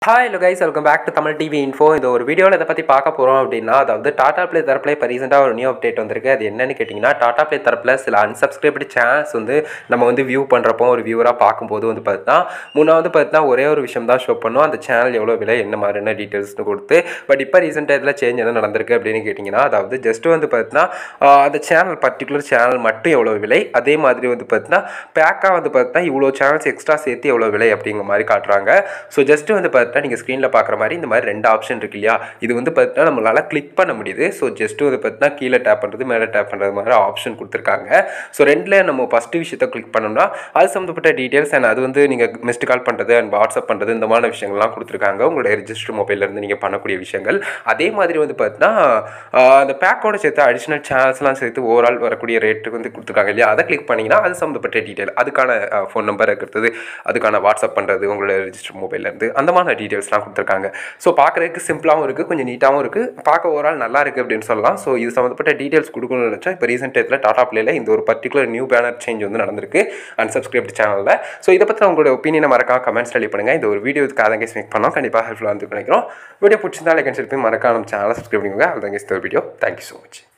hi hello guys welcome back to Tamil TV info இந்த ஒரு வீடியோவில் இதை பற்றி பார்க்க போகிறோம் அப்படின்னா அதாவது டாடா ப்ளே தரப்பில் இப்போ ரீசெண்டாக ஒரு நியூ அப்டேட் வந்திருக்கு அது என்னன்னு கேட்டிங்கன்னா டாடா ப்ளே தரப்பில் சில அன்சப்ஸ்கிரைப்டு சேனல்ஸ் வந்து நம்ம வந்து வியூ பண்ணுறப்போ ஒரு வியூவராக பார்க்கும்போது வந்து பார்த்தா முன்னே வந்து பார்த்தா ஒரே ஒரு விஷயம் தான் ஷோ பண்ணும் அந்த சேனல் எவ்வளோ விலை என்ன மாதிரியான டீட்டெயில்ஸ்னு கொடுத்து பட் இப்போ ரீசெண்டாக இதில் சேஞ்ச் என்ன நடந்திருக்கு அப்படின்னு கேட்டிங்கன்னா அதாவது ஜஸ்ட் வந்து பார்த்தீங்கன்னா அந்த சேனல் பர்டிகுலர் சேனல் மட்டும் எவ்வளோ விலை அதே மாதிரி வந்து பார்த்தீங்கன்னா பேக்காக வந்து பார்த்தா இவ்வளோ சேனல்ஸ் எக்ஸ்ட்ரா சேர்த்து எவ்வளோ விலை அப்படிங்கிற மாதிரி காட்டுறாங்க ஸோ ஜஸ்ட் வந்து பார்த்தா நீங்கள் ஸ்க்ரீனில் பார்க்குற மாதிரி இந்த மாதிரி ரெண்டு ஆப்ஷன் இருக்கு இல்லையா இது வந்து பார்த்தீங்கன்னா நம்மளால் கிளிக் பண்ண முடியுது ஸோ ஜஸ்ட் வந்து பார்த்தீங்கன்னா கீழே டேப் பண்ணுறது மேலே டேப் பண்ணுறது மாதிரி ஆப்ஷன் கொடுத்துருக்காங்க ஸோ ரெண்டில் நம்ம ஃபஸ்ட்டு விஷயத்தை கிளிக் பண்ணோம்னா அது சம்மந்தப்பட்ட டீட்டெயில்ஸ் அண்ட் அது வந்து நீங்கள் மிஸ்டு கால் பண்ணுறது அண்ட் வாட்ஸ்அப் பண்ணுறது இந்த மாதிரி விஷயங்கள்லாம் கொடுத்துருக்காங்க உங்களுடைய ரிஜிஸ்டர் மொபைல்லேருந்து நீங்கள் பண்ணக்கூடிய விஷயங்கள் அதே மாதிரி வந்து பார்த்தீங்கன்னா ஆஹ், அந்த பேக்கோட சேர்த்து அடிஷ்னல் சேனல்ஸ்லாம் சேர்த்து ஓவரால் வரக்கூடிய ரேட்டு வந்து கொடுத்துருக்காங்க இல்லையா அதை கிளிக் பண்ணிங்கன்னா அது சம்மந்தப்பட்ட டீட்டெயில் அதுக்கான ஃபோன் நம்பர் இருக்கிறது அதுக்கான வாட்ஸ்அப் பண்ணுறது உங்களோட ரிஜிஸ்டர் மொபைல்லேருந்து அந்த மாதிரி டீட்டெயில்ஸ்லாம் கொடுத்துருக்காங்க ஸோ பார்க்குறதுக்கு சிம்பிளாகவும் இருக்குது கொஞ்சம் நீட்டாகவும் இருக்குது பார்க்க ஓவரால் நல்லா இருக்குது அப்படின்னு சொல்லலாம் ஸோ இது சம்மந்தப்பட்ட டீட்டெயில்ஸ் கொடுக்கணும்னு நினச்சா இப்போ ரீசெண்ட் டயத்தில் டாடா பிளேல இந்த ஒரு பர்டிகுலர் நியூ பேனர் சேஞ்ச் வந்து நடந்திருக்கு அன்சப்ஸ்கிரைப்ட் சேனலில் ஸோ இதை பற்றி உங்களோட ஒப்பீனியனை மறக்காம கமெண்ட்ஸ் ரெடி பண்ணுங்கள் இந்த ஒரு வீடியோ இதுக்கு அதை மேக் பண்ணோம் கண்டிப்பாக ஹெல்ப்ஃபுல்லாக வந்து நினைக்கிறோம் வீடியோ பிடிச்சிருந்தா லைக் அண்ட் ஷேர் பண்ணி மறக்காம நம்ம சேனலை சப்ஸ்கிரைப் பண்ணிக்கோங்க அதுதான் இந்த வீடியோ தேங்க்யூ ஸோ மச்